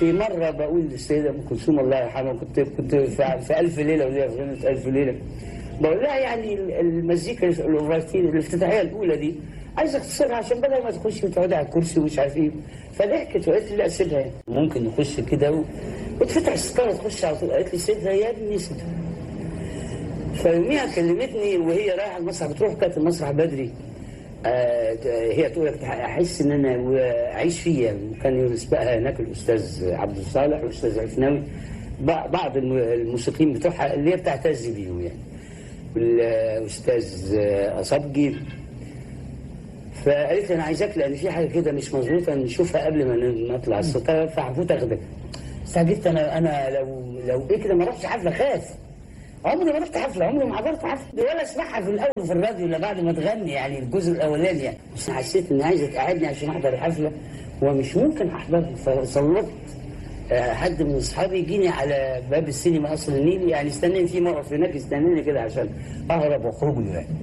في مره بقول للسيده ام كلثوم الله يرحمها كنت كنت في في الف ليله وليله في غنوه الف ليله بقول لها يعني المزيكا الاوفرتين الافتتاحيه الاولى دي عايز اختصرها عشان بدل ما تخش وتقعدي على الكرسي ومش عارف ايه فضحكت وقالت لي لا سيبها يعني. ممكن نخش كده و... وتفتح الستاره تخش على طول قالت لي سيبها يا ابني سيبها فيوميها كلمتني وهي رايحه المسرح بتروح كانت المسرح بدري آه هي تقول لك احس ان انا اعيش فيه يعني وكان يسبقها هناك الاستاذ عبد الصالح والاستاذ عفناوي بع- بعض الم- الموسيقيين بتوعها اللي هي بتعتز بيهم يعني والاستاذ آه، اصبجي فقالت لي انا عايزاك لان في حاجه كده مش مظبوطه نشوفها قبل ما ن- نطلع الستاره فهفوت اخدك استعجبت انا انا لو لو ايه كده ما رحتش حفله خاف عمري ما رحت حفله عمري ما حضرت حفله ولا اسمعها في الاول في الراديو الا بعد ما تغني يعني الجزء الاولاني يعني بس حسيت اني عايزه تقعدني عشان احضر الحفله ومش ممكن احضرها فصلت آه، حد من اصحابي يجيني على باب السينما قصر النيل يعني استناني في موقف هناك استناني كده عشان اهرب واخرج له يعني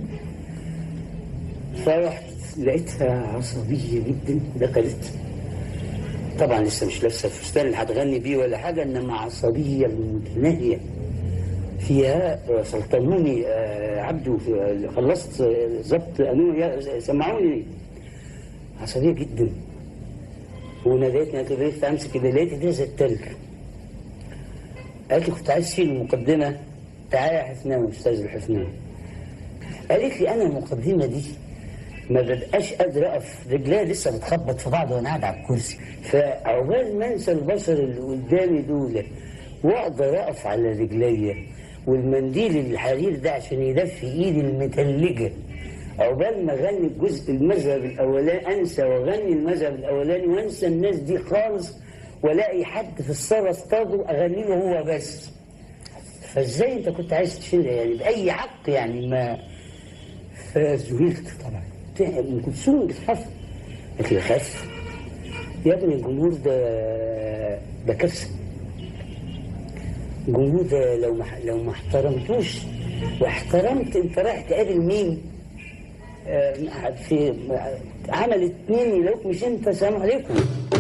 فرحت لقيتها عصبيه جدا دخلت طبعا لسه مش لابسه الفستان اللي هتغني بيه ولا حاجه انما عصبيه متناهيه فيها سلطنوني آه، عبده في- خلصت آه، ظبط قانون يا- سمعوني عصبيه جدا وناديتني قالت لي لقيت امسك كده لقيت ايديها زي التلج قالت لي كنت عايز تشيل المقدمه تعالى يا حفناوي استاذ الحفناوي قالت لي انا المقدمه دي ما ببقاش قادر اقف رجليا لسه بتخبط في بعض وانا قاعد على الكرسي فعقبال ما انسى البشر اللي قدامي دول واقدر اقف على رجليا والمنديل الحرير ده عشان يدفي ايدي المتلجه عقبال ما اغني الجزء المذهب الاولاني انسى واغني المذهب الاولاني وانسى الناس دي خالص والاقي حد في الصاله اصطاده اغني له هو بس فازاي انت كنت عايز تشيلها يعني باي حق يعني ما فزهقت طبعا ام كلثوم بتخاف قالت لي خاف يا ابني الجمهور ده ده كارثه الجمهور ده لو ما لو ما احترمتوش واحترمت انت رايح تقابل مين آه، في عمل اتنين يلاقوك مش انت سلام عليكم